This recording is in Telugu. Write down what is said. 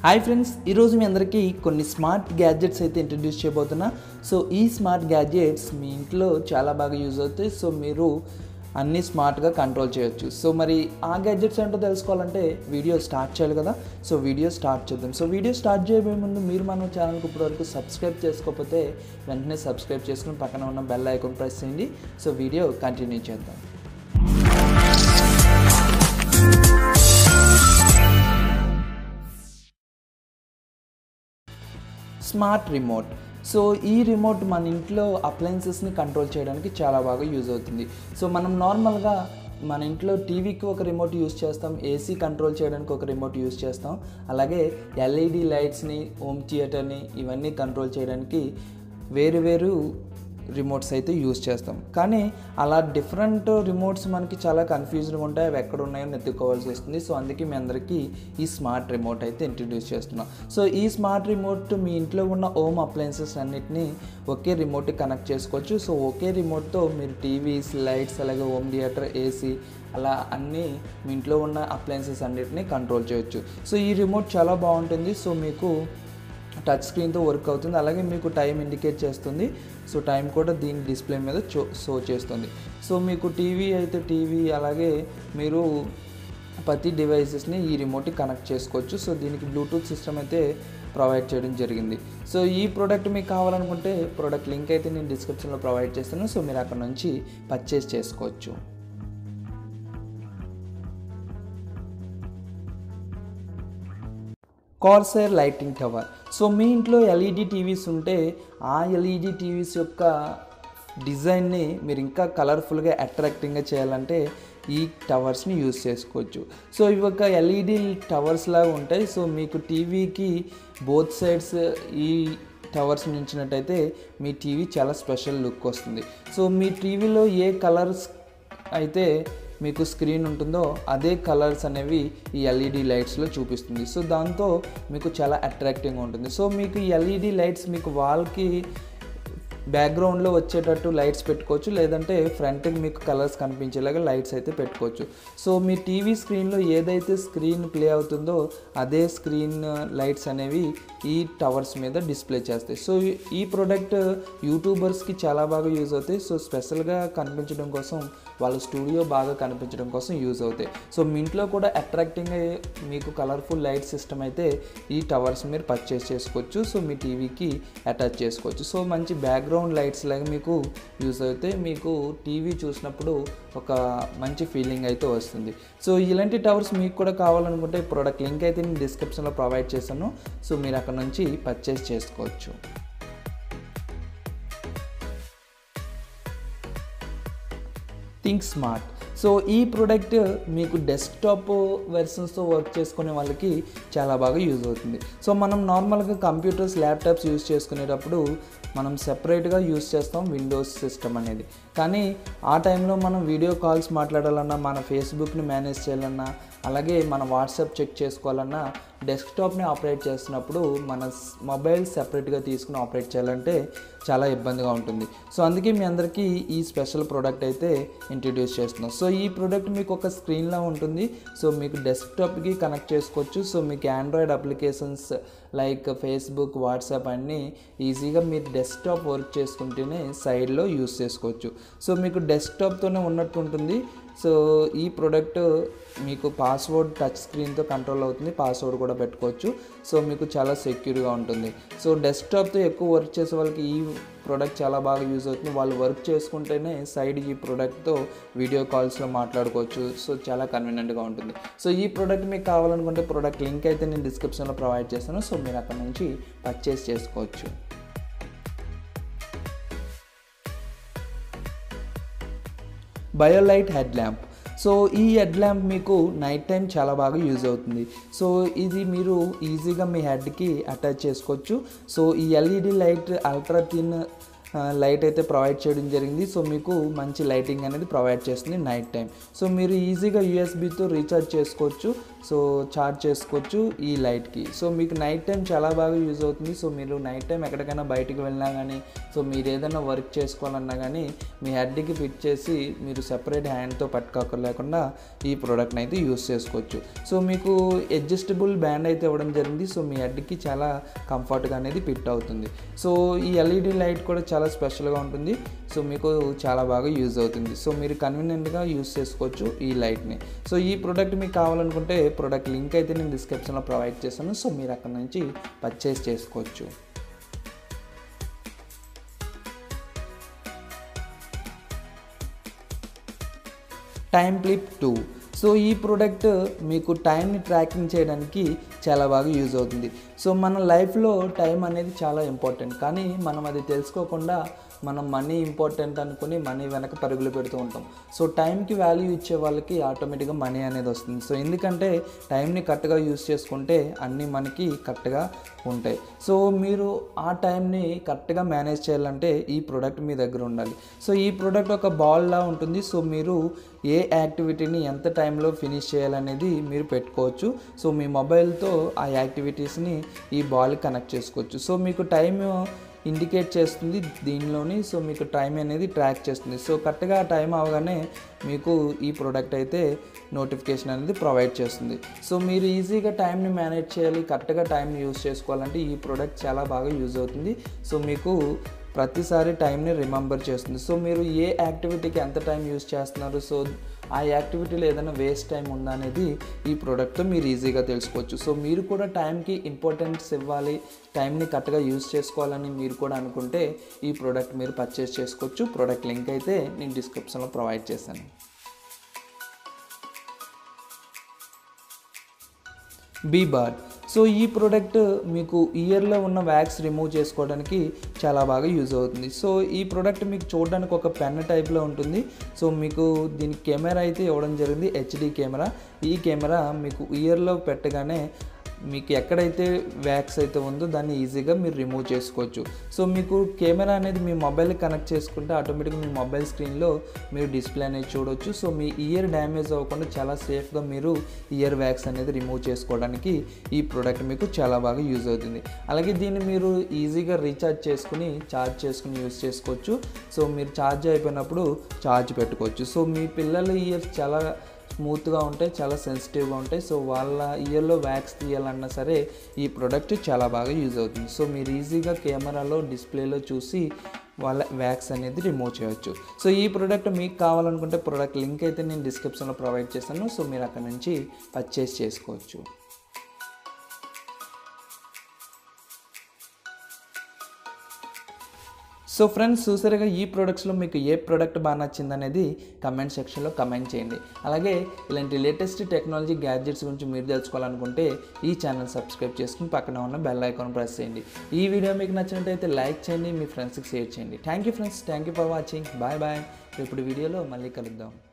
హాయ్ ఫ్రెండ్స్ ఈరోజు మీ అందరికీ కొన్ని స్మార్ట్ గ్యాడ్జెట్స్ అయితే ఇంట్రడ్యూస్ చేయబోతున్నా సో ఈ స్మార్ట్ గ్యాడ్జెట్స్ మీ ఇంట్లో చాలా బాగా యూజ్ అవుతాయి సో మీరు అన్నీ స్మార్ట్గా కంట్రోల్ చేయొచ్చు సో మరి ఆ గ్యాడ్జెట్స్ ఏంటో తెలుసుకోవాలంటే వీడియో స్టార్ట్ చేయాలి కదా సో వీడియో స్టార్ట్ చేద్దాం సో వీడియో స్టార్ట్ చేయబోయే ముందు మీరు మన ఛానల్కి ఇప్పటివరకు సబ్స్క్రైబ్ చేసుకోకపోతే వెంటనే సబ్స్క్రైబ్ చేసుకుని పక్కన ఉన్న బెల్ ఐకాన్ ప్రెస్ చేయండి సో వీడియో కంటిన్యూ చేద్దాం స్మార్ట్ రిమోట్ సో ఈ రిమోట్ మన ఇంట్లో అప్లయన్సెస్ని కంట్రోల్ చేయడానికి చాలా బాగా యూజ్ అవుతుంది సో మనం నార్మల్గా మన ఇంట్లో టీవీకి ఒక రిమోట్ యూస్ చేస్తాం ఏసీ కంట్రోల్ చేయడానికి ఒక రిమోట్ యూస్ చేస్తాం అలాగే ఎల్ఈడి లైట్స్ని హోమ్ థియేటర్ని ఇవన్నీ కంట్రోల్ చేయడానికి వేరు వేరు రిమోట్స్ అయితే యూస్ చేస్తాం కానీ అలా డిఫరెంట్ రిమోట్స్ మనకి చాలా కన్ఫ్యూజ్డ్గా ఉంటాయి అవి ఎక్కడ ఉన్నాయో నెత్తుకోవాల్సి వస్తుంది సో అందుకే మీ అందరికీ ఈ స్మార్ట్ రిమోట్ అయితే ఇంట్రడ్యూస్ చేస్తున్నాం సో ఈ స్మార్ట్ రిమోట్ మీ ఇంట్లో ఉన్న హోమ్ అప్లయన్సెస్ అన్నిటిని ఒకే రిమోట్ కనెక్ట్ చేసుకోవచ్చు సో ఒకే రిమోట్తో మీరు టీవీస్ లైట్స్ అలాగే హోమ్ థియేటర్ ఏసీ అలా అన్నీ మీ ఇంట్లో ఉన్న అప్లయన్సెస్ అన్నిటిని కంట్రోల్ చేయొచ్చు సో ఈ రిమోట్ చాలా బాగుంటుంది సో మీకు టచ్ స్క్రీన్తో వర్క్ అవుతుంది అలాగే మీకు టైం ఇండికేట్ చేస్తుంది సో టైం కూడా దీని డిస్ప్లే మీద చో షో చేస్తుంది సో మీకు టీవీ అయితే టీవీ అలాగే మీరు ప్రతి డివైసెస్ని ఈ రిమోట్కి కనెక్ట్ చేసుకోవచ్చు సో దీనికి బ్లూటూత్ సిస్టమ్ అయితే ప్రొవైడ్ చేయడం జరిగింది సో ఈ ప్రోడక్ట్ మీకు కావాలనుకుంటే ప్రోడక్ట్ లింక్ అయితే నేను డిస్క్రిప్షన్లో ప్రొవైడ్ చేస్తాను సో మీరు అక్కడ నుంచి పర్చేస్ చేసుకోవచ్చు కార్సైర్ లైటింగ్ టవర్ సో మీ ఇంట్లో ఎల్ఈడి టీవీస్ ఉంటే ఆ ఎల్ఈడి టీవీస్ యొక్క డిజైన్ని మీరు ఇంకా కలర్ఫుల్గా అట్రాక్టింగ్గా చేయాలంటే ఈ టవర్స్ని యూస్ చేసుకోవచ్చు సో ఇవి ఒక ఎల్ఈడి టవర్స్ లాగా ఉంటాయి సో మీకు టీవీకి బోత్ సైడ్స్ ఈ టవర్స్ ఉంచినట్టయితే మీ టీవీ చాలా స్పెషల్ లుక్ వస్తుంది సో మీ టీవీలో ఏ కలర్స్ అయితే మీకు స్క్రీన్ ఉంటుందో అదే కలర్స్ అనేవి ఈ ఎల్ఈడి లైట్స్లో చూపిస్తుంది సో దాంతో మీకు చాలా అట్రాక్టింగ్గా ఉంటుంది సో మీకు ఈ ఎల్ఈడి లైట్స్ మీకు వాల్కి బ్యాక్గ్రౌండ్లో వచ్చేటట్టు లైట్స్ పెట్టుకోవచ్చు లేదంటే ఫ్రంట్కి మీకు కలర్స్ కనిపించేలాగా లైట్స్ అయితే పెట్టుకోవచ్చు సో మీ టీవీ స్క్రీన్లో ఏదైతే స్క్రీన్ ప్లే అవుతుందో అదే స్క్రీన్ లైట్స్ అనేవి ఈ టవర్స్ మీద డిస్ప్లే చేస్తాయి సో ఈ ప్రోడక్ట్ యూట్యూబర్స్కి చాలా బాగా యూజ్ అవుతాయి సో స్పెషల్గా కనిపించడం కోసం వాళ్ళ స్టూడియో బాగా కనిపించడం కోసం యూజ్ అవుతాయి సో మీ ఇంట్లో కూడా అట్రాక్టింగ్ మీకు కలర్ఫుల్ లైట్ సిస్టమ్ అయితే ఈ టవర్స్ మీరు పర్చేస్ చేసుకోవచ్చు సో మీ టీవీకి అటాచ్ చేసుకోవచ్చు సో మంచి బ్యాక్గ్రౌండ్ లైట్స్ లాగా మీకు యూజ్ అవుతాయి మీకు టీవీ చూసినప్పుడు ఒక మంచి ఫీలింగ్ అయితే వస్తుంది సో ఇలాంటి టవర్స్ మీకు కూడా కావాలనుకుంటే ప్రోడక్ట్ లింక్ అయితే నేను డిస్క్రిప్షన్లో ప్రొవైడ్ చేశాను సో మీరు అక్కడ నుంచి పర్చేస్ చేసుకోవచ్చు థింక్ స్మార్ట్ సో ఈ ప్రోడక్ట్ మీకు డెస్క్టాప్ వెర్షన్స్తో వర్క్ చేసుకునే వాళ్ళకి చాలా బాగా యూజ్ అవుతుంది సో మనం నార్మల్గా కంప్యూటర్స్ ల్యాప్టాప్స్ యూజ్ చేసుకునేటప్పుడు మనం సెపరేట్గా యూజ్ చేస్తాం విండోస్ సిస్టమ్ అనేది కానీ ఆ టైంలో మనం వీడియో కాల్స్ మాట్లాడాలన్నా మన ఫేస్బుక్ని మేనేజ్ చేయాలన్నా అలాగే మన వాట్సాప్ చెక్ చేసుకోవాలన్నా డెస్క్టాప్ని ఆపరేట్ చేస్తున్నప్పుడు మన మొబైల్ సెపరేట్గా తీసుకుని ఆపరేట్ చేయాలంటే చాలా ఇబ్బందిగా ఉంటుంది సో అందుకే మీ అందరికీ ఈ స్పెషల్ ప్రోడక్ట్ అయితే ఇంట్రడ్యూస్ చేస్తున్నాం సో ఈ ప్రోడక్ట్ మీకు ఒక స్క్రీన్లో ఉంటుంది సో మీకు డెస్క్టాప్కి కనెక్ట్ చేసుకోవచ్చు సో మీకు Android applications like Facebook WhatsApp అన్నీ ఈజీగా మీరు డెస్క్టాప్ వర్క్ చేసుకుంటేనే సైడ్లో యూస్ చేసుకోవచ్చు సో మీకు డెస్క్టాప్తోనే ఉన్నట్టు ఉంటుంది సో ఈ ప్రోడక్ట్ మీకు పాస్వర్డ్ టచ్ స్క్రీన్తో కంట్రోల్ అవుతుంది పాస్వర్డ్ కూడా పెట్టుకోవచ్చు సో మీకు చాలా సెక్యూర్గా ఉంటుంది సో డెస్క్టాప్తో ఎక్కువ వర్క్ చేసే వాళ్ళకి ఈ ప్రోడక్ట్ చాలా బాగా యూజ్ అవుతుంది వాళ్ళు వర్క్ చేసుకుంటేనే సైడ్ ఈ ప్రోడక్ట్తో వీడియో కాల్స్లో మాట్లాడుకోవచ్చు సో చాలా కన్వీనియంట్గా ఉంటుంది సో ఈ ప్రోడక్ట్ మీకు కావాలనుకుంటే ప్రోడక్ట్ లింక్ అయితే నేను డిస్క్రిప్షన్లో ప్రొవైడ్ చేస్తాను సో మీరు అక్కడ నుంచి పర్చేస్ చేసుకోవచ్చు బయోలైట్ హెడ్ ల్యాంప్ సో ఈ హెడ్ ల్యాంప్ మీకు నైట్ టైం చాలా బాగా యూజ్ అవుతుంది సో ఇది మీరు ఈజీగా మీ హెడ్కి అటాచ్ చేసుకోవచ్చు సో ఈ LED light ultra thin light అయితే ప్రొవైడ్ చేయడం జరిగింది సో మీకు మంచి లైటింగ్ అనేది ప్రొవైడ్ చేస్తుంది నైట్ టైం సో మీరు ఈజీగా యూఎస్బితో రీఛార్జ్ చేసుకోవచ్చు సో ఛార్జ్ చేసుకోవచ్చు ఈ లైట్కి సో మీకు నైట్ టైం చాలా బాగా యూజ్ అవుతుంది సో మీరు నైట్ టైం ఎక్కడికైనా బయటికి వెళ్ళినా కానీ సో మీరు ఏదైనా వర్క్ చేసుకోవాలన్నా కానీ మీ హెడ్కి ఫిట్ చేసి మీరు సెపరేట్ హ్యాండ్తో పట్టుకోలేకుండా ఈ ప్రోడక్ట్ని అయితే యూస్ చేసుకోవచ్చు సో మీకు అడ్జస్టబుల్ బ్యాండ్ అయితే ఇవ్వడం జరిగింది సో మీ హెడ్కి చాలా కంఫర్ట్గా అనేది ఫిట్ అవుతుంది సో ఈ ఎల్ఈడి లైట్ కూడా చాలా స్పెషల్గా ఉంటుంది సో మీకు చాలా బాగా యూజ్ అవుతుంది సో మీరు కన్వీనియంట్గా యూజ్ చేసుకోవచ్చు ఈ లైట్ని సో ఈ ప్రోడక్ట్ మీకు కావాలనుకుంటే ప్రోడక్ట్ లింక్ అయితే నేను డిస్క్రిప్షన్లో ప్రొవైడ్ చేశాను సో మీరు అక్కడ నుంచి పర్చేస్ చేసుకోవచ్చు టైం క్లిప్ టూ సో ఈ ప్రోడక్ట్ మీకు టైంని ట్రాకింగ్ చేయడానికి చాలా బాగా యూజ్ అవుతుంది సో మన లైఫ్లో టైం అనేది చాలా ఇంపార్టెంట్ కానీ మనం అది తెలుసుకోకుండా మనం మనీ ఇంపార్టెంట్ అనుకుని మనీ వెనక పరుగులు పెడుతూ ఉంటాం సో టైంకి వాల్యూ ఇచ్చే వాళ్ళకి ఆటోమేటిక్గా మనీ అనేది వస్తుంది సో ఎందుకంటే టైంని కరెక్ట్గా యూజ్ చేసుకుంటే అన్నీ మనకి కరెక్ట్గా ఉంటాయి సో మీరు ఆ టైంని కరెక్ట్గా మేనేజ్ చేయాలంటే ఈ ప్రోడక్ట్ మీ దగ్గర ఉండాలి సో ఈ ప్రోడక్ట్ ఒక బాల్లా ఉంటుంది సో మీరు ఏ యాక్టివిటీని ఎంత టైంలో ఫినిష్ చేయాలనేది మీరు పెట్టుకోవచ్చు సో మీ మొబైల్తో ఆ యాక్టివిటీస్ని ఈ బాల్ కనెక్ట్ చేసుకోవచ్చు సో మీకు టైం ఇండికేట్ చేస్తుంది దీనిలోని సో మీకు టైం అనేది ట్రాక్ చేస్తుంది సో కరెక్ట్గా టైం అవగానే మీకు ఈ ప్రోడక్ట్ అయితే నోటిఫికేషన్ అనేది ప్రొవైడ్ చేస్తుంది సో మీరు ఈజీగా టైంని మేనేజ్ చేయాలి కరెక్ట్గా టైంని యూజ్ చేసుకోవాలంటే ఈ ప్రోడక్ట్ చాలా బాగా యూజ్ అవుతుంది సో మీకు ప్రతిసారి టైంని రిమెంబర్ చేస్తుంది సో మీరు ఏ యాక్టివిటీకి ఎంత టైం యూజ్ చేస్తున్నారు సో ఆ యాక్టివిటీలో ఏదైనా వేస్ట్ టైం ఉందా అనేది ఈ ప్రోడక్ట్తో మీరు ఈజీగా తెలుసుకోవచ్చు సో మీరు కూడా టైంకి ఇంపార్టెన్స్ ఇవ్వాలి టైంని కరెక్ట్గా యూజ్ చేసుకోవాలని మీరు కూడా అనుకుంటే ఈ ప్రోడక్ట్ మీరు పర్చేస్ చేసుకోవచ్చు ప్రోడక్ట్ లింక్ అయితే నేను డిస్క్రిప్షన్లో ప్రొవైడ్ చేశాను బీ బార్ సో ఈ ప్రోడక్ట్ మీకు ఇయర్లో ఉన్న వ్యాక్స్ రిమూవ్ చేసుకోవడానికి చాలా బాగా యూజ్ అవుతుంది సో ఈ ప్రోడక్ట్ మీకు చూడడానికి ఒక పెన్ టైప్లో ఉంటుంది సో మీకు దీని కెమెరా అయితే ఇవ్వడం జరిగింది హెచ్డి కెమెరా ఈ కెమెరా మీకు ఇయర్లో పెట్టగానే మీకు ఎక్కడైతే వ్యాక్స్ అయితే ఉందో దాన్ని ఈజీగా మీరు రిమూవ్ చేసుకోవచ్చు సో మీకు కెమెరా అనేది మీ మొబైల్ కనెక్ట్ చేసుకుంటే ఆటోమేటిక్గా మీ మొబైల్ స్క్రీన్లో మీరు డిస్ప్లే అనేది చూడవచ్చు సో మీ ఇయర్ డ్యామేజ్ అవ్వకుండా చాలా సేఫ్గా మీరు ఇయర్ వ్యాక్స్ అనేది రిమూవ్ చేసుకోవడానికి ఈ ప్రోడక్ట్ మీకు చాలా బాగా యూజ్ అవుతుంది అలాగే దీన్ని మీరు ఈజీగా రీఛార్జ్ చేసుకుని ఛార్జ్ చేసుకుని యూజ్ చేసుకోవచ్చు సో మీరు ఛార్జ్ అయిపోయినప్పుడు ఛార్జ్ పెట్టుకోవచ్చు సో మీ పిల్లల ఇయర్స్ చాలా స్మూత్గా ఉంటాయి చాలా సెన్సిటివ్గా ఉంటాయి సో వాళ్ళ ఇయర్లో వ్యాక్స్ తీయాలన్నా సరే ఈ ప్రోడక్ట్ చాలా బాగా యూజ్ అవుతుంది సో మీరు ఈజీగా కెమెరాలో డిస్ప్లేలో చూసి వాళ్ళ వ్యాక్స్ అనేది రిమూవ్ చేయవచ్చు సో ఈ ప్రోడక్ట్ మీకు కావాలనుకుంటే ప్రోడక్ట్ లింక్ అయితే నేను డిస్క్రిప్షన్లో ప్రొవైడ్ చేశాను సో మీరు అక్కడ నుంచి పర్చేస్ చేసుకోవచ్చు సో ఫ్రెండ్స్ చూసారుగా ఈ ప్రోడక్ట్స్లో మీకు ఏ ప్రోడక్ట్ బాగా నచ్చింది అనేది కమెంట్ సెక్షన్లో కమెంట్ చేయండి అలాగే ఇలాంటి లేటెస్ట్ టెక్నాలజీ గ్యాడ్జెట్స్ గురించి మీరు తెలుసుకోవాలనుకుంటే ఈ ఛానల్ సబ్స్క్రైబ్ చేసుకుని పక్కన ఉన్న బెల్ ఐకాన్ ప్రెస్ చేయండి ఈ వీడియో మీకు నచ్చినట్టయితే లైక్ చేయండి మీ ఫ్రెండ్స్కి షేర్ చేయండి thank you friends thank you for watching bye bye ఇప్పుడు వీడియోలో మళ్ళీ కలుద్దాం